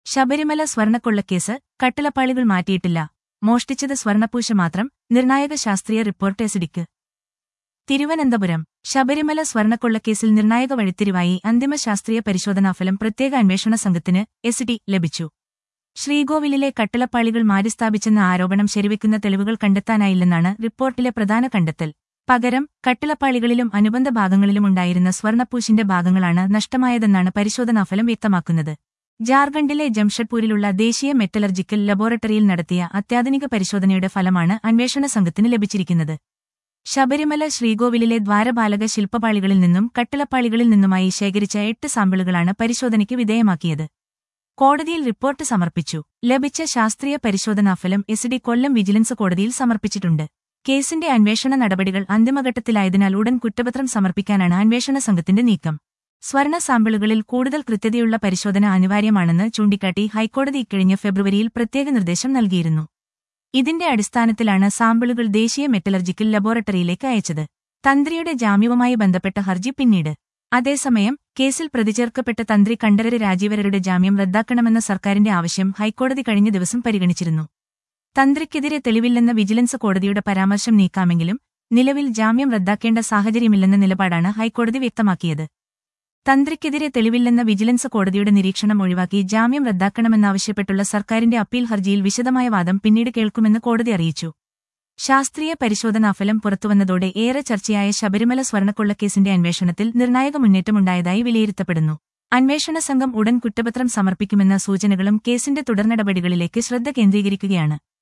ശബരിമല സ്വർണക്കൊള്ളക്കേസ് കട്ടിളപ്പാളികൾ മാറ്റിയിട്ടില്ല മോഷ്ടിച്ചത് സ്വർണപ്പൂശ മാത്രം നിർണായക ശാസ്ത്രീയ റിപ്പോർട്ട് എസിഡിക്ക് തിരുവനന്തപുരം ശബരിമല സ്വർണക്കൊള്ളക്കേസിൽ നിർണായക വഴിത്തിരിവായി അന്തിമ ശാസ്ത്രീയ പരിശോധനാഫലം പ്രത്യേക അന്വേഷണ സംഘത്തിന് എസിഡി ലഭിച്ചു ശ്രീകോവിലിലെ കട്ടിളപ്പാളികൾ മാറ്റിസ്ഥാപിച്ചെന്ന ആരോപണം ശരിവെക്കുന്ന തെളിവുകൾ കണ്ടെത്താനായില്ലെന്നാണ് റിപ്പോർട്ടിലെ പ്രധാന കണ്ടെത്തൽ പകരം കട്ടിളപ്പാളികളിലും അനുബന്ധ ഭാഗങ്ങളിലുമുണ്ടായിരുന്ന സ്വർണപ്പൂശിന്റെ ഭാഗങ്ങളാണ് നഷ്ടമായതെന്നാണ് പരിശോധനാഫലം വ്യക്തമാക്കുന്നത് ജാർഖണ്ഡിലെ ജംഷഡ്പൂരിലുള്ള ദേശീയ മെറ്റലർജിക്കൽ ലബോറട്ടറിയിൽ നടത്തിയ അത്യാധുനിക പരിശോധനയുടെ ഫലമാണ് അന്വേഷണ സംഘത്തിന് ലഭിച്ചിരിക്കുന്നത് ശബരിമല ശ്രീകോവിലിലെ ദ്വാരപാലക ശില്പപാളികളിൽ നിന്നും കട്ടിളപ്പാളികളിൽ നിന്നുമായി ശേഖരിച്ച എട്ട് സാമ്പിളുകളാണ് പരിശോധനയ്ക്ക് വിധേയമാക്കിയത് കോടതിയിൽ റിപ്പോർട്ട് സമർപ്പിച്ചു ലഭിച്ച ശാസ്ത്രീയ പരിശോധനാഫലം എസ്ഡി കൊല്ലം വിജിലൻസ് കോടതിയിൽ സമർപ്പിച്ചിട്ടുണ്ട് കേസിന്റെ അന്വേഷണ നടപടികൾ അന്തിമഘട്ടത്തിലായതിനാൽ ഉടൻ കുറ്റപത്രം സമർപ്പിക്കാനാണ് അന്വേഷണ സംഘത്തിന്റെ നീക്കം സ്വർണ സാമ്പിളുകളിൽ കൂടുതൽ കൃത്യതയുള്ള പരിശോധന അനിവാര്യമാണെന്ന് ചൂണ്ടിക്കാട്ടി ഹൈക്കോടതി ഇക്കഴിഞ്ഞ ഫെബ്രുവരിയിൽ പ്രത്യേക നിർദ്ദേശം നൽകിയിരുന്നു ഇതിന്റെ അടിസ്ഥാനത്തിലാണ് സാമ്പിളുകൾ ദേശീയ മെറ്റലർജിക്കൽ ലബോറട്ടറിയിലേക്ക് അയച്ചത് തന്ത്രിയുടെ ജാമ്യവുമായി ബന്ധപ്പെട്ട ഹർജി പിന്നീട് അതേസമയം കേസിൽ പ്രതിചേർക്കപ്പെട്ട തന്ത്രി കണ്ഠരര് രാജീവരരുടെ ജാമ്യം റദ്ദാക്കണമെന്ന സർക്കാരിന്റെ ആവശ്യം ഹൈക്കോടതി കഴിഞ്ഞ ദിവസം പരിഗണിച്ചിരുന്നു തന്ത്രിക്കെതിരെ തെളിവില്ലെന്ന വിജിലൻസ് കോടതിയുടെ പരാമർശം നീക്കാമെങ്കിലും നിലവിൽ ജാമ്യം റദ്ദാക്കേണ്ട സാഹചര്യമില്ലെന്ന നിലപാടാണ് ഹൈക്കോടതി വ്യക്തമാക്കിയത് തന്ത്രിക്കെതിരെ തെളിവില്ലെന്ന വിജിലൻസ് കോടതിയുടെ നിരീക്ഷണം ഒഴിവാക്കി ജാമ്യം റദ്ദാക്കണമെന്നാവശ്യപ്പെട്ടുള്ള സർക്കാരിന്റെ അപ്പീൽ ഹർജിയിൽ വിശദമായ വാദം പിന്നീട് കേൾക്കുമെന്ന് കോടതി അറിയിച്ചു ശാസ്ത്രീയ പരിശോധനാഫലം പുറത്തുവന്നതോടെ ഏറെ ചർച്ചയായ ശബരിമല സ്വർണക്കൊള്ളക്കേസിന്റെ അന്വേഷണത്തിൽ നിർണായക മുന്നേറ്റമുണ്ടായതായി വിലയിരുത്തപ്പെടുന്നു അന്വേഷണ സംഘം ഉടൻ കുറ്റപത്രം സമർപ്പിക്കുമെന്ന സൂചനകളും കേസിന്റെ തുടർനടപടികളിലേക്ക് ശ്രദ്ധ കേന്ദ്രീകരിക്കുകയാണ്